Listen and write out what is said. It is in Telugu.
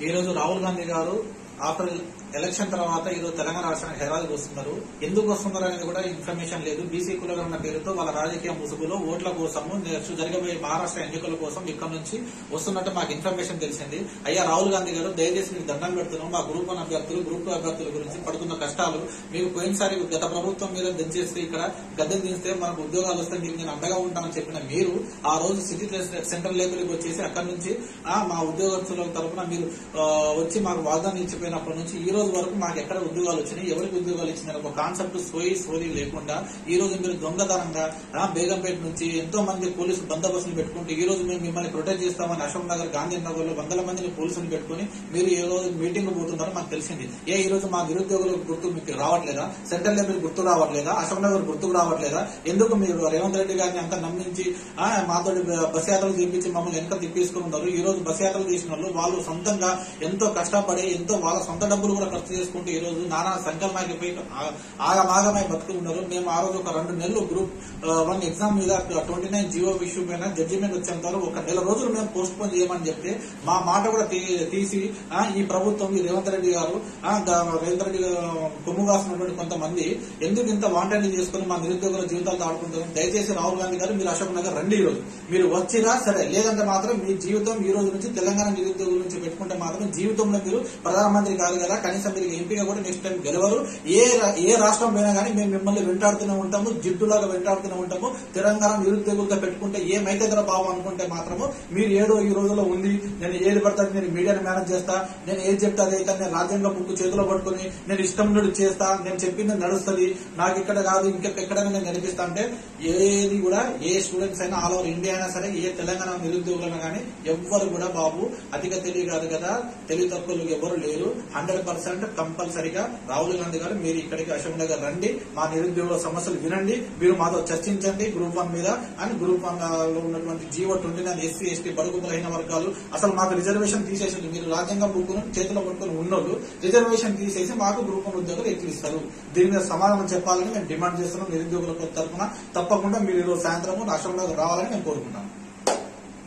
ఈ రోజు రాహుల్ గాంధీ గారు ఆఫ్టర్ ఎలక్షన్ తర్వాత ఈరోజు తెలంగాణ రాష్ట్రానికి హైదరాబాద్ వస్తున్నారు ఎందుకు వస్తున్నారు అనేది కూడా ఇన్ఫర్మేషన్ లేదు బీసీ కులం ఉన్న పేరుతో వాళ్ళ రాజకీయ ముసుగులో ఓట్ల కోసము నెక్స్ట్ జరగబోయే మహారాష్ట్ర ఎన్నికల కోసం ఇక్కడ నుంచి వస్తున్నట్టు మాకు ఇన్ఫర్మేషన్ తెలిసింది అయ్యా రాహుల్ గాంధీ గారు దయచేసి మీకు దండం పెడుతున్నాం మా గ్రూప్ వన్ అభ్యర్థులు గ్రూప్ టూ అభ్యర్థుల గురించి పడుతున్న కష్టాలు మీకు పోయినసారి గత ప్రభుత్వం మీద దించేస్తే ఇక్కడ గద్దెను దించితే మనకు ఉద్యోగాలు వస్తే మీకు నేను అండగా ఉంటానని చెప్పిన మీరు ఆ రోజు సిటీ సెంట్రల్ లెవెల్కి వచ్చేసి అక్కడ నుంచి ఆ, మా ఉద్యోగస్తుల తరఫున మీరు ఆ, వచ్చి మాకు వాగ్దానం ఇచ్చిపోయినప్పటి నుంచి ఈ రోజు వరకు మాకు ఎక్కడ ఉద్యోగాలు వచ్చినాయి ఎవరికి ఉద్యోగాలు ఇచ్చినారు ఒక కాన్సెప్ట్ సోయి సోది లేకుండా ఈ రోజు మీరు దొంగతనంగా ఆ, బేగంపేట నుంచి ఎంతో మంది పోలీసు బందోబస్తులు పెట్టుకుంటూ ఈ రోజు మేము మిమ్మల్ని ప్రొటెక్ట్ చేస్తామని అశోక్ నగర్ గాంధీ నగర్ లో వందల మందిని పోలీసులు పెట్టుకుని మీరు ఏ రోజు మీటింగ్ పోతున్నారో మాకు తెలిసింది ఏ ఈ రోజు మా నిరుద్యోగుల గుర్తు మీకు రావట్లేదా సెంట్రల్ లెవెల్ గుర్తు రావట్లేదా అశోక్ నగర్ గుర్తుకు రావట్లేదా ఎందుకు మీరు రేవంత్ రెడ్డి గారిని అంతా నమ్మించి ఆ, మాతో బస్ యాత్రలు చేపించి మమ్మల్ని వెనక తిప్పేసుకుని ఉన్నారు ఈ రోజు బస్ యాత్రలు చేసిన వాళ్ళు వాళ్ళు సొంతంగా ఎంతో కష్టపడి ఎంతో వాళ్ళ సొంత డబ్బులు కూడా ఖర్చు చేసుకుంటూ ఈ రోజు నానా సంకల్మాగిపోయి ఆగమాగమై బతుకులు ఉన్నారు మేము ఆ రోజు ఒక రెండు నెలలు గ్రూప్ వన్ ఎగ్జామ్ మీద ట్వంటీ నైన్ జీవో ఇష్యూ పైన జడ్జిమెంట్ వచ్చేంత వరకు ఒక నెల రోజులు మేము పోస్ట్ పోన్ చేయమని చెప్తే మా మాట కూడా తీ- తీసి ఆ, ఈ ప్రభుత్వం ఈ రేవంత్ రెడ్డి గారు ఆ, గా- రేవంత్ రెడ్డి గారు కొమ్ము కాసినటువంటి కొంతమంది ఎందుకు ఇంత వాంటెడ్ చేసుకుని మా నిరుద్యోగుల జీవితాలతో ఆడుకుంటారు దయచేసి రాహుల్ గాంధీ గారు మీరు అశోక్ నగర్ రండి ఈ రోజు మీరు వచ్చినా సరే లేదంటే మాత్రం మీ జీవితం ఈ రోజు నుంచి తెలంగాణ నిరుద్యోగుల నుంచి పెట్టుకుంటే మాత్రం జీవితంలో మీరు ప్రధానమంత్రి కాదు కదా కనీసం మీరు ఎంపీగా కూడా నెక్స్ట్ టైం గెలవరు ఏ రా- ఏ రాష్ట్రం పోయినా కానీ మేము మిమ్మల్ని వెంటాడుతూనే ఉంటాము జిడ్డులాగా వెంటాడుతూనే ఉంటాము తెలంగాణ నిరుద్యోగులుగా పెట్టుకుంటే ఏ మైతేతర భావం అనుకుంటే మాత్రము మీరు ఏదో ఈ రోజులో ఉంది నేను ఏది పడతా నేను మీడియాని మేనేజ్ చేస్తా నేను ఏది చెప్తా అది అయితే నేను రాజ్యాంగ బుక్ చేతిలో పట్టుకుని నేను ఇష్టం నుండి చేస్తా నేను చెప్పింది నడుస్తుంది నాకు ఇక్కడ కాదు ఇంకెక్కడైనా నేను నడిపిస్తా అంటే ఏది కూడా ఏ స్టూడెంట్స్ అయినా ఆల్ ఓవర్ ఇండియా అయినా సరే ఏ తెలంగాణ నిరుద్యోగులైనా కానీ ఎవ్వరు కూడా బాబు అధిక తెలివి కాదు కదా తెలివి తక్కువలు ఎవరు లేరు హండ్రెడ్ పర్సెంట్ కంపల్సరిగా రాహుల్ గాంధీ గారు మీరు ఇక్కడికి అశోక్ నగర్ రండి మా నిరుద్యోగుల సమస్యలు వినండి మీరు మాతో చర్చించండి గ్రూప్ వన్ మీద అని గ్రూప్ వన్ లో ఉన్నటువంటి GO twenty nine SC ST బడుగు బలహీన వర్గాలు అసలు మాకు రిజర్వేషన్ తీసేసి మీరు రాజ్యాంగం బుక్కును చేతిలో పట్టుకుని ఉన్నోళ్ళు రిజర్వేషన్ తీసేసి మాకు గ్రూప్ వన్ ఉద్యోగులు ఎక్కిస్తారు దీని మీద సమాధానం చెప్పాలని మేము డిమాండ్ చేస్తున్నాం నిరుద్యోగుల తరఫున తప్పకుండా మీరు ఈరోజు సాయంత్రం అశోక్ నగర్ రావాలని మేము కోరుకుంటాం